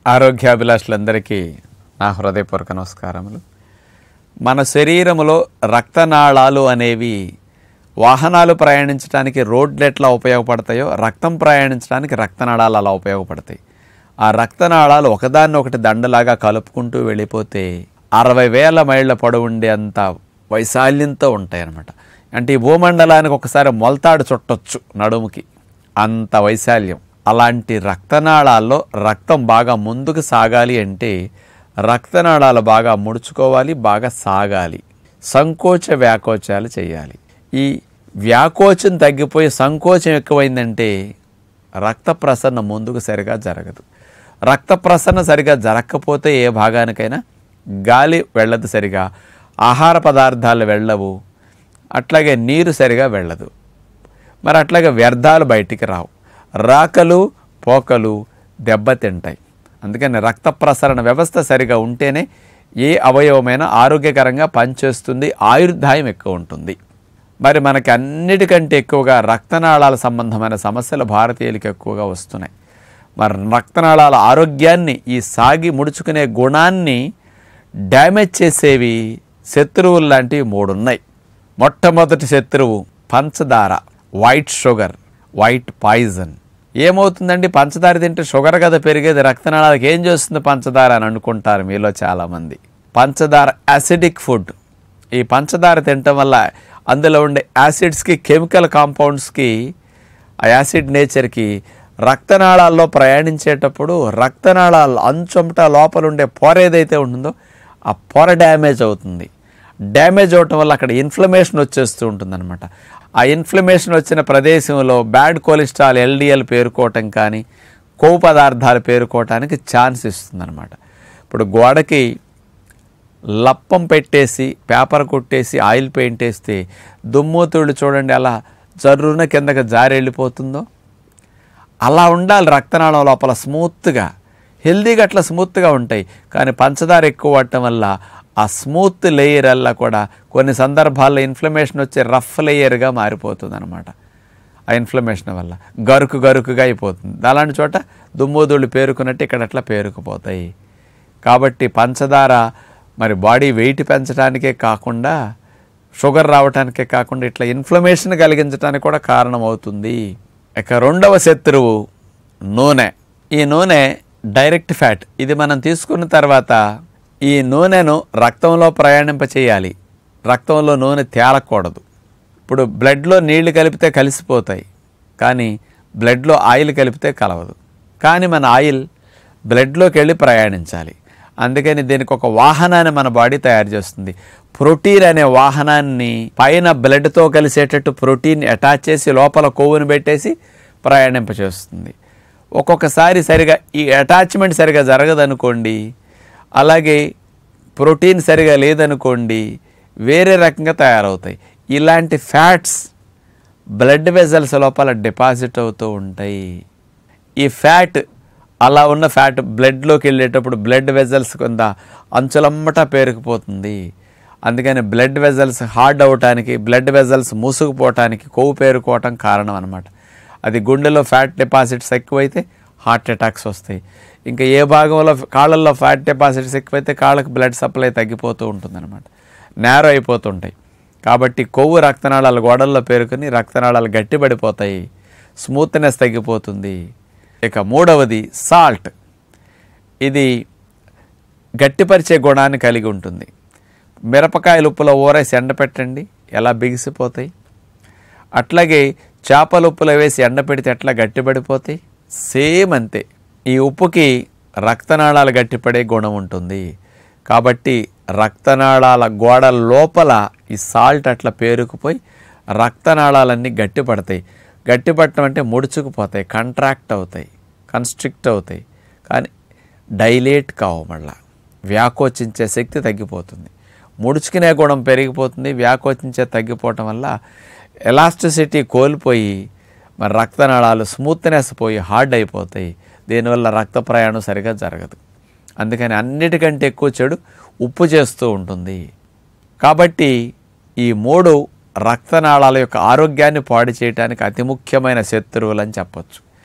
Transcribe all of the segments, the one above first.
ఆరోగ్యాభిలాషులందరికీ నా హృదయపూర్వక నమస్కారములు మన శరీరములో రక్తనాళాలు అనేవి వాహనాలు ప్రయాణించడానికి రోడ్లు ఎట్లా ఉపయోగపడతాయో రక్తం ప్రయాణించడానికి రక్తనాళాలు అలా ఉపయోగపడతాయి ఆ రక్తనాళాలు ఒకదాన్ని ఒకటి దండలాగా కలుపుకుంటూ వెళ్ళిపోతే అరవై వేల మైళ్ళ పొడవు ఉండే అంత వైశాల్యంతో ఉంటాయి అన్నమాట అంటే ఈ భూమండలానికి ఒకసారి మొలతాడు చుట్టొచ్చు నడుముకి అంత వైశాల్యం అలాంటి రక్తనాళాల్లో రక్తం బాగా ముందుకు సాగాలి అంటే రక్తనాళాలు బాగా ముడుచుకోవాలి బాగా సాగాలి సంకోచ వ్యాకోచాలు చేయాలి ఈ వ్యాకోచం తగ్గిపోయి సంకోచం ఎక్కువైందంటే రక్త ప్రసరణ ముందుకు సరిగా జరగదు రక్త ప్రసరణ సరిగా జరగకపోతే ఏ భాగానికైనా గాలి వెళ్ళదు సరిగా ఆహార పదార్థాలు వెళ్ళవు అట్లాగే నీరు సరిగా వెళ్ళదు మరి అట్లాగే వ్యర్థాలు బయటికి రావు రాకలు పోకలు దెబ్బతింటాయి అందుకని రక్త ప్రసరణ వ్యవస్థ సరిగా ఉంటేనే ఏ అవయవమైనా ఆరోగ్యకరంగా పనిచేస్తుంది ఆయుర్దాయం ఎక్కువ ఉంటుంది మరి మనకి అన్నిటికంటే ఎక్కువగా రక్తనాళాల సంబంధమైన సమస్యలు భారతీయులకు ఎక్కువగా వస్తున్నాయి మరి రక్తనాళాల ఆరోగ్యాన్ని ఈ సాగి ముడుచుకునే గుణాన్ని డ్యామేజ్ చేసేవి శత్రువులు లాంటివి మూడు ఉన్నాయి మొట్టమొదటి శత్రువు పంచదార వైట్ షుగర్ వైట్ పాయిజన్ ఏమవుతుందండి పంచదార తింటే షుగర్ కదా పెరిగేది రక్తనాళాలకు ఏం చేస్తుంది పంచదార అని అనుకుంటారు మీలో చాలామంది పంచదార యాసిడిక్ ఫుడ్ ఈ పంచదార తినటం వల్ల అందులో ఉండే యాసిడ్స్కి కెమికల్ కాంపౌండ్స్కి ఆ యాసిడ్ నేచర్కి రక్తనాళాల్లో ప్రయాణించేటప్పుడు రక్తనాళాల అంచుమట లోపల ఉండే పొర ఏదైతే ఉంటుందో ఆ పొర డ్యామేజ్ అవుతుంది డ్యామేజ్ అవటం వల్ల అక్కడ ఇన్ఫ్లమేషన్ వచ్చేస్తూ ఉంటుందన్నమాట ఆ ఇన్ఫ్లమేషన్ వచ్చిన ప్రదేశంలో బ్యాడ్ కొలెస్ట్రాల్ ఎల్డిఎల్ పేరుకోవటం కానీ కొవ్వు పదార్థాలు పేరుకోవటానికి ఛాన్స్ ఇస్తుందన్నమాట ఇప్పుడు గోడకి లప్పం పెట్టేసి పేపర్ కొట్టేసి ఆయిల్ పెయింట్ వేస్తే దుమ్ముతుళ్ళు చూడండి అలా జర్రున కిందకి జారి వెళ్ళిపోతుందో అలా ఉండాలి రక్తనాళం లోపల స్మూత్గా హెల్దీగా అట్లా స్మూత్గా ఉంటాయి కానీ పంచదార ఎక్కువ వాడటం వల్ల ఆ స్మూత్ లేయర్ అలా కూడా కొన్ని సందర్భాల్లో ఇన్ఫ్లమేషన్ వచ్చే రఫ్ లేయర్గా మారిపోతుంది అనమాట ఆ ఇన్ఫ్లమేషన్ వల్ల గరుకు గరుకుగా అయిపోతుంది అలాంటి చోట దుమ్ముదుళ్ళు పేరుకున్నట్టు ఇక్కడ అట్లా పేరుకుపోతాయి కాబట్టి పంచదార మరి బాడీ వెయిట్ పెంచడానికే కాకుండా షుగర్ రావడానికే కాకుండా ఇట్లా ఇన్ఫ్లమేషన్ కలిగించడానికి కూడా కారణమవుతుంది ఇక రెండవ శత్రువు నూనె ఈ నూనె డైరెక్ట్ ఫ్యాట్ ఇది మనం తీసుకున్న తర్వాత ఈ నూనెను రక్తంలో ప్రయాణింపచేయాలి రక్తంలో నూనె తేలకూడదు ఇప్పుడు బ్లడ్లో నీళ్లు కలిపితే కలిసిపోతాయి కానీ బ్లడ్లో ఆయిల్ కలిపితే కలవదు కానీ మన ఆయిల్ బ్లడ్లోకి వెళ్ళి ప్రయాణించాలి అందుకని దీనికి ఒక వాహనాన్ని మన బాడీ తయారు చేస్తుంది ప్రోటీన్ అనే వాహనాన్ని పైన బ్లడ్తో కలిసేటట్టు ప్రోటీన్ అటాచ్ చేసి లోపల కొవ్వును పెట్టేసి ప్రయాణింపచేస్తుంది ఒక్కొక్కసారి సరిగా ఈ అటాచ్మెంట్ సరిగా జరగదనుకోండి అలాగే ప్రోటీన్ సరిగా లేదనుకోండి వేరే రకంగా తయారవుతాయి ఇలాంటి ఫ్యాట్స్ బ్లడ్ వెజల్స్ లోపల డిపాజిట్ అవుతూ ఉంటాయి ఈ ఫ్యాట్ అలా ఉన్న ఫ్యాట్ బ్లడ్లోకి వెళ్ళేటప్పుడు బ్లడ్ వెజల్స్ కింద అంచులమ్మట పేరుకుపోతుంది అందుకని బ్లడ్ వెజల్స్ హార్డ్ అవటానికి బ్లడ్ వెజల్స్ మూసుకుపోవటానికి కొవ్వు పేరుకోవటం కారణం అనమాట అది గుండెలో ఫ్యాట్ డిపాజిట్స్ ఎక్కువైతే హార్ట్ అటాక్స్ వస్తాయి ఇంకా ఏ భాగంలో కాళ్ళల్లో ఫ్యాట్ డిపాజిట్స్ ఎక్కువైతే కాళ్ళకి బ్లడ్ సప్లై తగ్గిపోతూ ఉంటుందన్నమాట నేరో అయిపోతుంటాయి కాబట్టి కొవ్వు రక్తనాళాలు గోడల్లో పేరుకొని రక్తనాళాలు గట్టిపడిపోతాయి స్మూత్నెస్ తగ్గిపోతుంది ఇక మూడవది సాల్ట్ ఇది గట్టిపరిచే గుణాన్ని కలిగి ఉంటుంది మిరపకాయలు ఉప్పులో ఊరేసి ఎండపెట్టండి ఎలా బిగిసిపోతాయి అట్లాగే చేపల ఉప్పులో వేసి ఎండపెడితే ఎట్లా గట్టిపడిపోతాయి సేమ్ అంతే ఈ ఉప్పుకి రక్తనాళాలు గట్టిపడే గుణం ఉంటుంది కాబట్టి రక్తనాళాల గోడ లోపల ఈ సాల్ట్ అట్లా పేరుకుపోయి రక్తనాళాలన్నీ గట్టిపడతాయి గట్టిపడటం అంటే ముడుచుకుపోతాయి కంట్రాక్ట్ అవుతాయి కన్స్ట్రిక్ట్ అవుతాయి కానీ డైలేట్ కావు మళ్ళా వ్యాకోచించే శక్తి తగ్గిపోతుంది ముడుచుకునే గుణం పెరిగిపోతుంది వ్యాకోచించే తగ్గిపోవటం వల్ల ఎలాస్టిసిటీ కోల్పోయి మరి రక్తనాళాలు స్మూత్నెస్ పోయి హార్డ్ అయిపోతాయి దీనివల్ల రక్త ప్రయాణం సరిగా జరగదు అందుకని అన్నిటికంటే ఎక్కువ చెడు ఉప్పు చేస్తూ ఉంటుంది కాబట్టి ఈ మూడు రక్తనాళాల యొక్క ఆరోగ్యాన్ని పాడు చేయడానికి అతి ముఖ్యమైన శత్రువులు అని చెప్పొచ్చు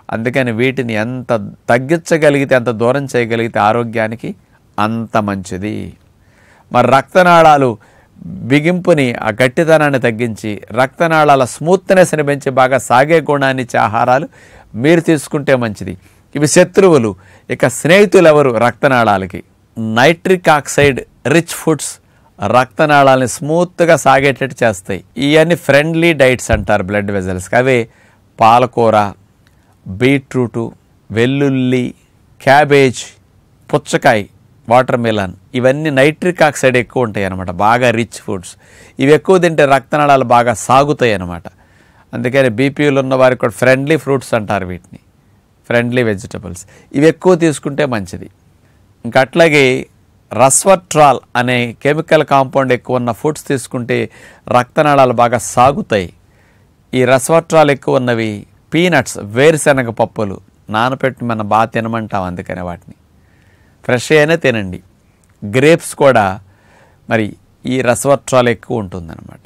అందుకని వీటిని ఎంత తగ్గించగలిగితే ఎంత దూరం చేయగలిగితే ఆరోగ్యానికి అంత మంచిది మరి రక్తనాళాలు బిగింపుని ఆ గట్టితనాన్ని తగ్గించి రక్తనాళాల స్మూత్నెస్ని పెంచి బాగా సాగే గుణాన్ని ఇచ్చే ఆహారాలు మీరు తీసుకుంటే మంచిది ఇవి శత్రువులు ఇక స్నేహితులు ఎవరు రక్తనాళాలకి నైట్రిక్ ఆక్సైడ్ రిచ్ ఫుడ్స్ రక్తనాళాలని స్మూత్గా సాగేటట్టు చేస్తాయి ఇవన్నీ ఫ్రెండ్లీ డైట్స్ అంటారు బ్లడ్ వెజల్స్కి అవే పాలకూర బీట్రూటు వెల్లుల్లి క్యాబేజ్ పుచ్చకాయ వాటర్ మిలన్ ఇవన్నీ నైట్రిక్ ఆక్సైడ్ ఎక్కువ ఉంటాయి అన్నమాట బాగా రిచ్ ఫుడ్స్ ఇవి ఎక్కువ తింటే రక్తనాళాలు బాగా సాగుతాయి అన్నమాట అందుకని బీపీలు ఉన్న వారికి కూడా ఫ్రెండ్లీ ఫ్రూట్స్ అంటారు వీటిని ఫ్రెండ్లీ వెజిటబుల్స్ ఇవి ఎక్కువ తీసుకుంటే మంచిది ఇంకా అట్లాగే రస్వట్రాల్ అనే కెమికల్ కాంపౌండ్ ఎక్కువ ఉన్న ఫుడ్స్ తీసుకుంటే రక్తనాళాలు బాగా సాగుతాయి ఈ రస్వట్రాల్ ఎక్కువ ఉన్నవి పీనట్స్ వేరుశనగ పప్పులు నానపెట్టి మనం బాగా తినమంటాం అందుకనే వాటిని ఫ్రెష్ అయినా తినండి గ్రేప్స్ కూడా మరి ఈ రసవట్రాలు ఎక్కువ ఉంటుందన్నమాట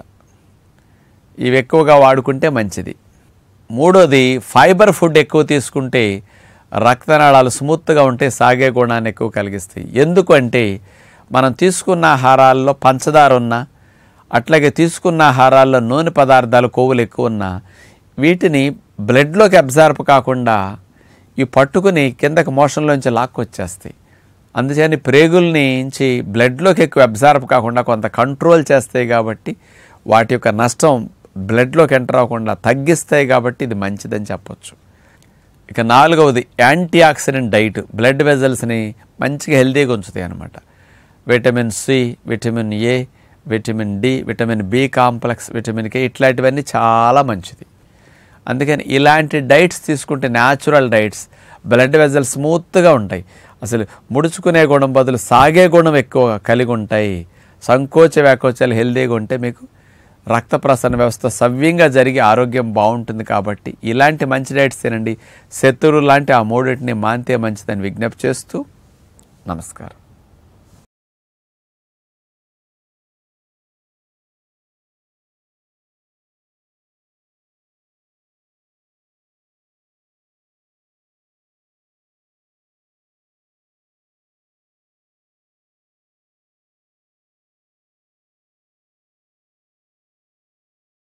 ఇవి ఎక్కువగా వాడుకుంటే మంచిది మూడోది ఫైబర్ ఫుడ్ ఎక్కువ తీసుకుంటే రక్తనాళాలు స్మూత్గా ఉంటే సాగే గుణాన్ని ఎక్కువ కలిగిస్తాయి ఎందుకంటే మనం తీసుకున్న ఆహారాల్లో పంచదార ఉన్నా అట్లాగే తీసుకున్న ఆహారాల్లో నూనె పదార్థాలు కొవ్వులు ఎక్కువ ఉన్నా వీటిని బ్లడ్లోకి అబ్జార్బ్ కాకుండా ఈ పట్టుకుని కిందకి మోషన్లోంచి లాక్కొచ్చేస్తాయి అందుకని ప్రేగుల్ని నుంచి బ్లడ్లోకి ఎక్కువ అబ్జార్బ్ కాకుండా కొంత కంట్రోల్ చేస్తాయి కాబట్టి వాటి యొక్క నష్టం బ్లడ్లోకి ఎంటర్ అవ్వకుండా తగ్గిస్తాయి కాబట్టి ఇది మంచిదని చెప్పొచ్చు ఇక నాలుగవది యాంటీ ఆక్సిడెంట్ డైట్ బ్లడ్ వెజల్స్ని మంచిగా హెల్తీగా ఉంచుతాయి అన్నమాట vitamin C vitamin A vitamin D vitamin B complex vitamin K ఇట్లాంటివన్నీ చాలా మంచిది అందుకని ఇలాంటి డైట్స్ తీసుకుంటే న్యాచురల్ డైట్స్ బ్లడ్ వెజల్ స్మూత్గా ఉంటాయి అసలు ముడుచుకునే గుణం బదులు సాగే గుణం ఎక్కువ కలిగి ఉంటాయి సంకోచ వ్యాకోచాలు హెల్తీగా ఉంటే మీకు రక్త ప్రసరణ వ్యవస్థ సవ్యంగా జరిగి ఆరోగ్యం బాగుంటుంది కాబట్టి ఇలాంటి మంచి డైట్స్ తినండి శత్రువులు లాంటి ఆ మూడింటిని మాంతే మంచిదని విజ్ఞప్తి చేస్తూ నమస్కారం